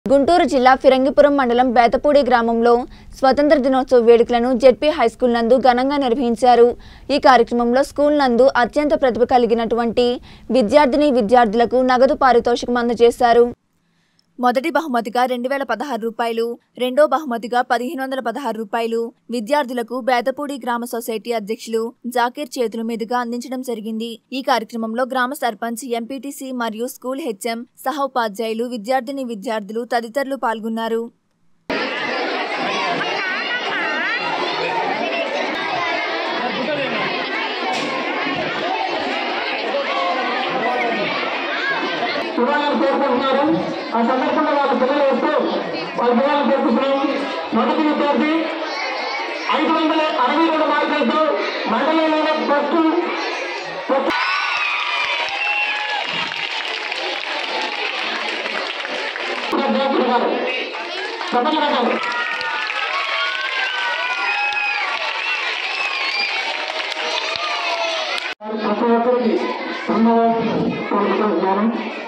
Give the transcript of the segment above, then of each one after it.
గుంటూరు జిల్లా ఫిరంగిపురం మండలం బేతపూడి గ్రామంలో స్వతంత్ర దినోత్సవ వేడుకలను జెడ్పీ హైస్కూల్ నందు ఘనంగా నిర్వహించారు ఈ కార్యక్రమంలో స్కూల్ నందు అత్యంత ప్రతిభ కలిగినటువంటి విద్యార్థిని విద్యార్థులకు నగదు పారితోషికం అందజేశారు మొదటి బహుమతిగా రెండు వేల పదహారు రూపాయలు రెండో బహుమతిగా పదిహేను వందల పదహారు రూపాయలు విద్యార్థులకు బేతపూడి గ్రామ సొసైటీ అధ్యక్షులు జాకీర్ చేతుల మీదుగా అందించడం జరిగింది ఈ కార్యక్రమంలో గ్రామ సర్పంచ్ ఎంపీటీసీ మరియు స్కూల్ హెచ్ఎం సహ ఉపాధ్యాయులు విద్యార్థిని విద్యార్థులు తదితరులు పాల్గొన్నారు శివాలను కోరుకుంటున్నారు ఆ సందర్భంగా వాళ్ళ పిల్లలు వస్తూ వాళ్ళ పిల్లలను కోరుకుంటున్నాం మొదటి విద్యార్థి ఐదు వందల అరవై రెండు మార్కులతో మండలంలోనే ఫస్ట్ ఫస్ట్ జయపురి గారు ప్రపంచ గారు ప్రతి ఒక్కరికి సంభవం కోరుకుంటున్నాను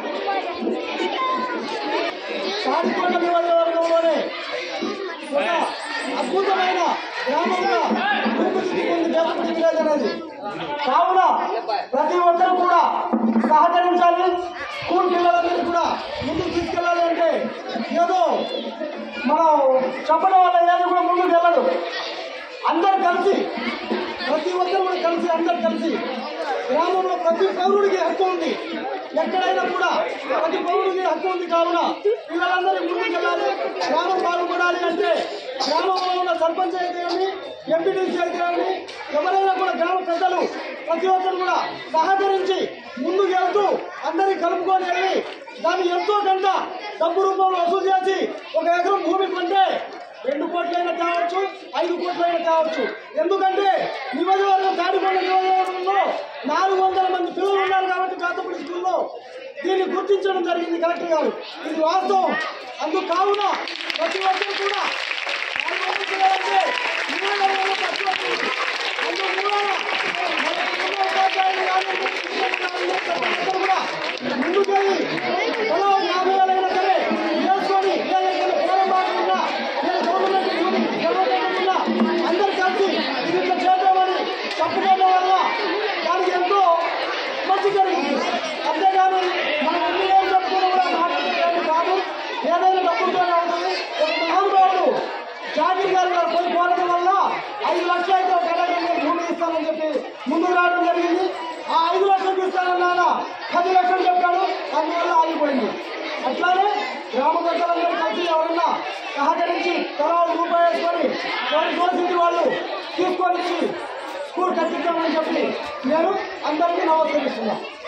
కాచికొండ నియోజకవర్గంలోనే ఒక అద్భుతమైన గ్రామంగా రూపుదిద్దుకుంది దేశపతి విలేజ్ అనేది కావున ప్రతి ఒక్కరూ కూడా సహకరించాలి స్కూల్ పిల్లలందరూ కూడా ముందుకు తీసుకెళ్ళాలి అంటే ఏదో మనం చెప్పడం వల్ల ఏది కూడా ముందుకు వెళ్ళదు అందరు కలిసి ప్రతి ఒక్కరు కూడా కలిసి అందరు కలిసి గ్రామంలో ప్రతి పౌరుడికి హక్కు ఉంది ఎక్కడైనా కూడా ప్రతి పౌరుడికి హక్కు ఉంది కావున పిల్లలందరూ ముందుకు వెళ్ళాలి గ్రామం బాగుపడాలి అంటే గ్రామంలో ఉన్న సర్పంచ్ అయితే ఏమి ఎంపీటీసీ అయితే ఏమి ఎవరైనా కూడా గ్రామ పెద్దలు ప్రతి ఒక్కరు కూడా సహకరించి ముందుకు వెళ్తూ అందరినీ కలుపుకొని వెళ్ళి దాన్ని ఎంతో కొంత డబ్బు రూపంలో వసూలు చేసి ఒక ఎకరం భూమి కొంటే రెండు కోట్లైనా తేవచ్చు ఐదు కోట్లైనా తేవచ్చు ఎందుకంటే నియోజకవర్గం తాడికొండ నియోజకవర్గంలో నాలుగు వందల మంది పిల్లలు ఉన్నారు కాబట్టి కాతపూడి స్కూల్లో దీన్ని గుర్తించడం జరిగింది కలెక్టర్ గారు ఇది వాస్తవం అందుకు కావున ప్రతి ఒక్కరు కూడా నాలుగు వందల పిల్లలంటే నియోజకవర్గంలో ప్రతి ఒక్కరు అందుకు మూలాన మన కుటుంబ ఉపాధ్యాయులు కానీ, అందరూ కూడా ముందుకెళ్ళి తలా యాభై వేలైనా సరే వేసుకొని ఏదైనా పొలం బాగున్నా లేదా గవర్నమెంట్ భూమి గవర్నమెంట్ ఉన్నా అందరూ కలిసి ఇది ఇట్లా చేద్దామని చెప్పుకోవడం వల్ల దానికి ఎంతో మంచి జరిగింది అంతేగాని మనం ఎన్ని ఏం చెప్పుకున్నా కూడా మాట్లాడేది కాదు ఏదైనా డబ్బులతోనే అవుతుంది ఒక మహానుభావుడు జాగీర్ గారు గారు పోయి కోరడం వల్ల ఐదు లక్షలు అయితే ఒక ఎకరానికి భూమి ఇస్తానని చెప్పి ముందుకు రావడం జరిగింది ఆ ఐదు లక్షలు ఇస్తానన్నా పది లక్షలు చెప్పాడు అందువల్ల ఆగిపోయింది అట్లానే గ్రామ పెద్దలందరూ కలిసి ఎవరన్నా సహకరించి తలా రూపాయి వేసుకొని వారి తోసింది వాళ్ళు తీసుకొని వచ్చి స్కూల్ కట్టించామని చెప్పి నేను అందరికీ నమస్కరిస్తున్నాను